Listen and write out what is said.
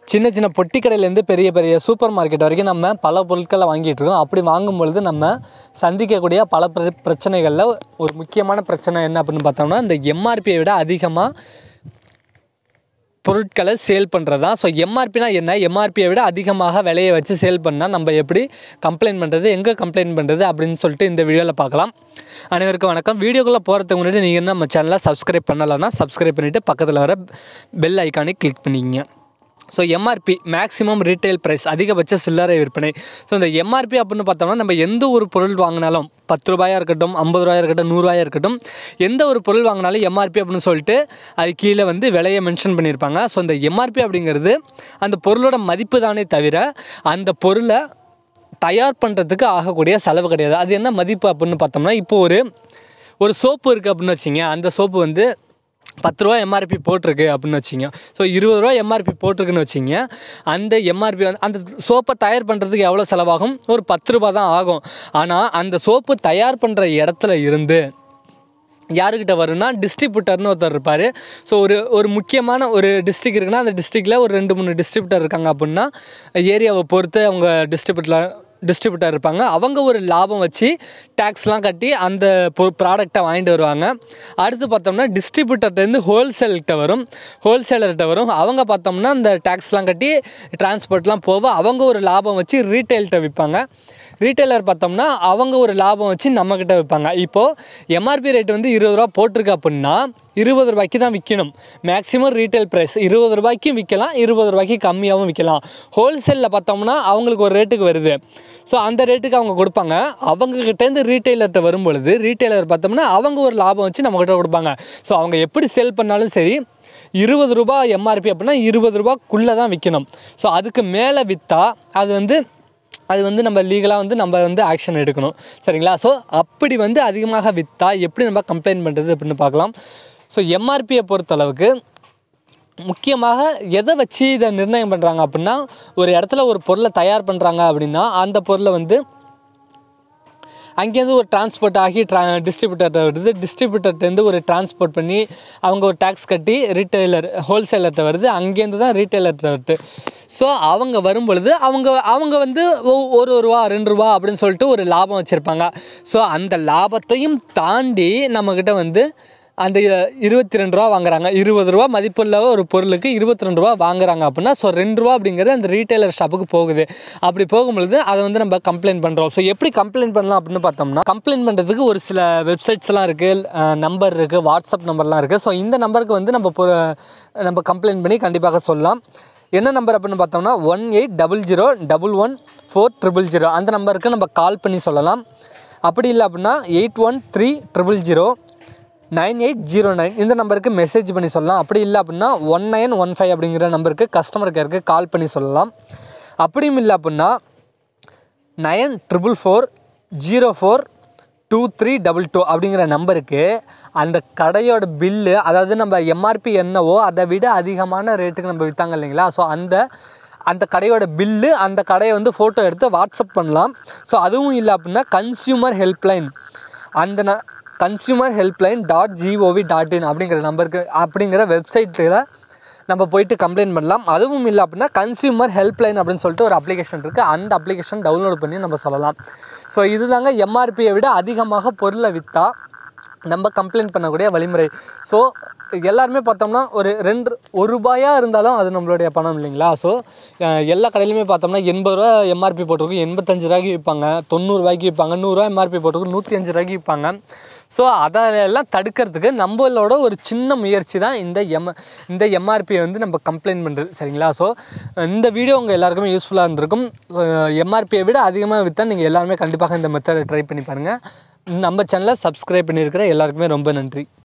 சின்ன சின்ன பொட்டி கடையிலேருந்து பெரிய பெரிய சூப்பர் மார்க்கெட் வரைக்கும் நம்ம பல பொருட்களை வாங்கிட்டு இருக்கோம் அப்படி வாங்கும் பொழுது நம்ம சந்திக்கக்கூடிய பல பிர பிரச்சனைகளில் ஒரு முக்கியமான பிரச்சனை என்ன அப்படின்னு பார்த்தோம்னா இந்த எம்ஆர்பியை விட அதிகமாக பொருட்களை சேல் பண்ணுறது தான் ஸோ எம்ஆர்பினா என்ன எம்ஆர்பியை விட அதிகமாக விலையை வச்சு சேல் பண்ணால் நம்ம எப்படி கம்ப்ளைண்ட் பண்ணுறது எங்கே கம்ப்ளைண்ட் பண்ணுறது அப்படின்னு சொல்லிட்டு இந்த வீடியோவில் பார்க்கலாம் அனைவருக்கும் வணக்கம் வீடியோக்குள்ளே போகிறதுக்கு முன்னாடி நீங்கள் இன்னும் நம்ம சேனலை சப்ஸ்கிரைப் பண்ணலைன்னா சப்ஸ்கிரைப் பண்ணிவிட்டு பக்கத்தில் வர பெல் ஐக்கானை கிளிக் பண்ணிக்கங்க so MRP maximum retail price அதிகபட்ச சில்லறை விற்பனை ஸோ இந்த எம்ஆர்பி அப்படின்னு பார்த்தோம்னா நம்ம எந்த ஒரு பொருள் வாங்கினாலும் பத்து ரூபாயா இருக்கட்டும் ஐம்பது ரூபாயா இருக்கட்டும் நூறுரூவாயா இருக்கட்டும் எந்த ஒரு பொருள் வாங்கினாலும் எம்ஆர்பி அப்படின்னு சொல்லிட்டு அது கீழே வந்து விலையை மென்ஷன் பண்ணியிருப்பாங்க ஸோ இந்த எம்ஆர்பி அப்படிங்கிறது அந்த பொருளோட மதிப்பு தானே தவிர அந்த பொருளை தயார் பண்ணுறதுக்கு ஆகக்கூடிய செலவு கிடையாது அது என்ன மதிப்பு அப்படின்னு பார்த்தோம்னா இப்போ ஒரு ஒரு சோப்பு இருக்குது அப்படின்னு வச்சிங்க அந்த சோப்பு வந்து பத்து ரூபா எம்ஆர்பி போட்டிருக்கு அப்படின்னு வச்சிங்க ஸோ இருபது ரூபா எம்ஆர்பி போட்டிருக்குன்னு வச்சிங்க அந்த எம்ஆர்பி வந்து அந்த சோப்பை தயார் பண்ணுறதுக்கு எவ்வளோ செலவாகும் ஒரு பத்து ரூபா தான் ஆகும் ஆனால் அந்த சோப்பு தயார் பண்ணுற இடத்துல இருந்து யாருக்கிட்ட வரும்னா டிஸ்ட்ரிபியூட்டர்னு ஒருத்தர் இருப்பார் ஸோ ஒரு ஒரு முக்கியமான ஒரு டிஸ்ட்ரிக் இருக்குன்னா அந்த டிஸ்ட்ரிக்டில் ஒரு ரெண்டு மூணு டிஸ்ட்ரிபியூட்டர் இருக்காங்க அப்படின்னா ஏரியாவை பொறுத்து அவங்க டிஸ்ட்ரிபியூட்டர் டிஸ்ட்ரிபியூட்டர் இருப்பாங்க அவங்க ஒரு லாபம் வச்சு டேக்ஸ்லாம் கட்டி அந்த ப்ராடக்டை வாங்கிட்டு வருவாங்க அடுத்து பார்த்தோம்னா டிஸ்ட்ரிபியூட்டர்லேருந்து ஹோல்சேல்கிட்ட வரும் ஹோல்சேலர்கிட்ட வரும் அவங்க பார்த்தோம்னா அந்த டேக்ஸ்லாம் கட்டி டிரான்ஸ்போர்ட்லாம் போக அவங்க ஒரு லாபம் வச்சு ரீட்டைல்கிட்ட விற்பாங்க ரீட்டைலர் பார்த்தோம்னா அவங்க ஒரு லாபம் வச்சு நம்மக்கிட்ட விற்பாங்க இப்போது எம்ஆர்பி ரேட் வந்து இருபது ரூபா போட்டிருக்கு அப்படின்னா இருபது ரூபாய்க்கு தான் விற்கணும் மேக்ஸிமம் ரீட்டைல் ப்ரைஸ் இருபது ரூபாய்க்கும் விற்கலாம் இருபது ரூபாய்க்கு கம்மியாகவும் விற்கலாம் ஹோல்சேலில் பார்த்தோம்னா அவங்களுக்கு ஒரு ரேட்டுக்கு வருது ஸோ அந்த ரேட்டுக்கு அவங்க கொடுப்பாங்க அவங்கக்கிட்டேருந்து ரீட்டைலர்கிட்ட வரும் பொழுது ரீட்டைலர் பார்த்தோம்னா அவங்க ஒரு லாபம் வச்சு நம்மக்கிட்ட கொடுப்பாங்க ஸோ அவங்க எப்படி சேல் பண்ணாலும் சரி இருபது ரூபா எம்ஆர்பி அப்படின்னா இருபது ரூபாக்குள்ளே தான் விற்கணும் ஸோ அதுக்கு மேலே விற்றா அது வந்து அது வந்து நம்ம லீகலாக வந்து நம்ம வந்து ஆக்ஷன் எடுக்கணும் சரிங்களா ஸோ அப்படி வந்து அதிகமாக விற்றா எப்படி நம்ம கம்ப்ளைண்ட் பண்ணுறது அப்படின்னு பார்க்கலாம் ஸோ எம்ஆர்பியை பொறுத்தளவுக்கு முக்கியமாக எதை வச்சு இதை நிர்ணயம் பண்ணுறாங்க அப்படின்னா ஒரு இடத்துல ஒரு பொருளை தயார் பண்ணுறாங்க அப்படின்னா அந்த பொருளை வந்து அங்கேருந்து ஒரு டிரான்ஸ்போர்ட் ஆகி ட்ரா டிஸ்ட்ரிபியூட்டர்கிட்ட வருது டிஸ்ட்ரிபியூட்டர்லேருந்து ஒரு டிரான்ஸ்போர்ட் பண்ணி அவங்க ஒரு டேக்ஸ் கட்டி ரீட்டைலர் ஹோல்சேலர்கிட்ட வருது அங்கேருந்து தான் ரீட்டைலர்கிட்ட வருது ஸோ அவங்க வரும் பொழுது அவங்க அவங்க வந்து ஒ- ஒரு ரூபா ரெண்டு ரூபா அப்படின்னு சொல்லிட்டு ஒரு லாபம் வச்சுருப்பாங்க ஸோ அந்த லாபத்தையும் தாண்டி நம்மக்கிட்ட வந்து அந்த இருபத்தி ரெண்டு ரூபா வாங்குறாங்க இருபது ரூபா மதிப்புள்ள ஒரு பொருளுக்கு இருபத்தி ரெண்டு ரூபா வாங்குறாங்க அப்படின்னா ஸோ ரெண்டு ரூபா அப்படிங்கிறது அந்த ரீட்டைலர் ஷாப்புக்கு போகுது அப்படி போகும்பொழுது அதை வந்து நம்ம கம்ப்ளைண்ட் பண்ணுறோம் ஸோ எப்படி கம்ப்ளைண்ட் பண்ணலாம் அப்படின்னு பார்த்தோம்னா கம்ப்ளைண்ட் பண்ணுறதுக்கு ஒரு சில வெப்சைட்ஸ்லாம் இருக்குது நம்பர் இருக்குது வாட்ஸ்அப் நம்பர்லாம் இருக்குது ஸோ இந்த நம்பருக்கு வந்து நம்ம பொ- நம்ம கம்ப்ளைண்ட் பண்ணி கண்டிப்பாக சொல்லலாம் என்ன நம்பர் அப்படின்னு பார்த்தோம்னா one eight double zero double one four triple zero அந்த நம்பருக்கு நம்ம கால் பண்ணி சொல்லலாம் அப்படி இல்லை அப்படின்னா eight one three triple zero nine eight zero nine இந்த நம்பருக்கு மெசேஜ் பண்ணி சொல்லலாம் அப்படி இல்லை அப்படின்னா ஒன் நைன் ஒன் ஃபைவ் அப்படிங்கிற நம்பருக்கு கஸ்டமர் கேருக்கு கால் பண்ணி சொல்லலாம் அப்படியும் இல்லை அப்படின்னா nine triple four zero four two three double two அப்படிங்கிற நம்பருக்கு அந்த கடையோட பில்லு அதாவது நம்ம எம்ஆர்பி என்னவோ அதை விட அதிகமான ரேட்டுக்கு நம்ம விற்றாங்க இல்லைங்களா ஸோ அந்த அந்த கடையோட பில்லு அந்த கடையை வந்து ஃபோட்டோ எடுத்து வாட்ஸ்அப் பண்ணலாம் ஸோ அதுவும் இல்லை அப்படின்னா கன்சியூமர் ஹெல்ப்லைன் அந்த ந consumer helpline dot GOV dot in அப்படிங்கிற நம்பருக்கு அப்படிங்கிற வெப்சைட்டில் நம்ம போயிட்டு கம்ப்ளைண்ட் பண்ணலாம் அதுவும் இல்லை அப்படின்னா கன்சியூமர் ஹெல்ப்லைன் அப்படின்னு சொல்லிட்டு ஒரு அப்ளிகேஷன் இருக்குது அந்த அப்ளிகேஷன் டவுன்லோட் பண்ணி நம்ம சொல்லலாம் ஸோ இதுதாங்க எம்ஆர்பியை விட அதிகமாக பொருளை விற்றா நம்ம கம்ப்ளைண்ட் பண்ணக்கூடிய வழிமுறை ஸோ எல்லாருமே பார்த்தோம்னா ஒரு ரெண்டு ஒரு ரூபாயா இருந்தாலும் அது நம்மளுடைய பணம் இல்லைங்களா ஸோ எல்லா கடையிலுமே பார்த்தோம்னா எண்பது ரூபா எம்ஆர்பி போட்டிருக்கும் எண்பத்தஞ்சு ரூபாய்க்கு விற்பாங்க தொண்ணூறுரூவாய்க்கு விற்பாங்க நூறுரூவா எம்ஆர்பி போட்டிருக்கும் நூற்றி அஞ்சு ரூபாய்க்கு விற்பாங்க ஸோ அதெல்லாம் தடுக்கிறதுக்கு நம்மளோட ஒரு சின்ன முயற்சி தான் இந்த எம் இந்த எம்ஆர்பியை வந்து நம்ம கம்ப்ளைண்ட் பண்ணுறது சரிங்களா ஸோ இந்த வீடியோ உங்கள் எல்லாருக்குமே யூஸ்ஃபுல்லாக இருந்திருக்கும் ஸோ எம்ஆர்பியை விட அதிகமாக விற்றா நீங்கள் எல்லாருமே கண்டிப்பாக இந்த மெத்தடை ட்ரை பண்ணி பாருங்கள் நம்ம சேனலை சப்ஸ்கிரைப் பண்ணியிருக்கிற எல்லாருக்குமே ரொம்ப நன்றி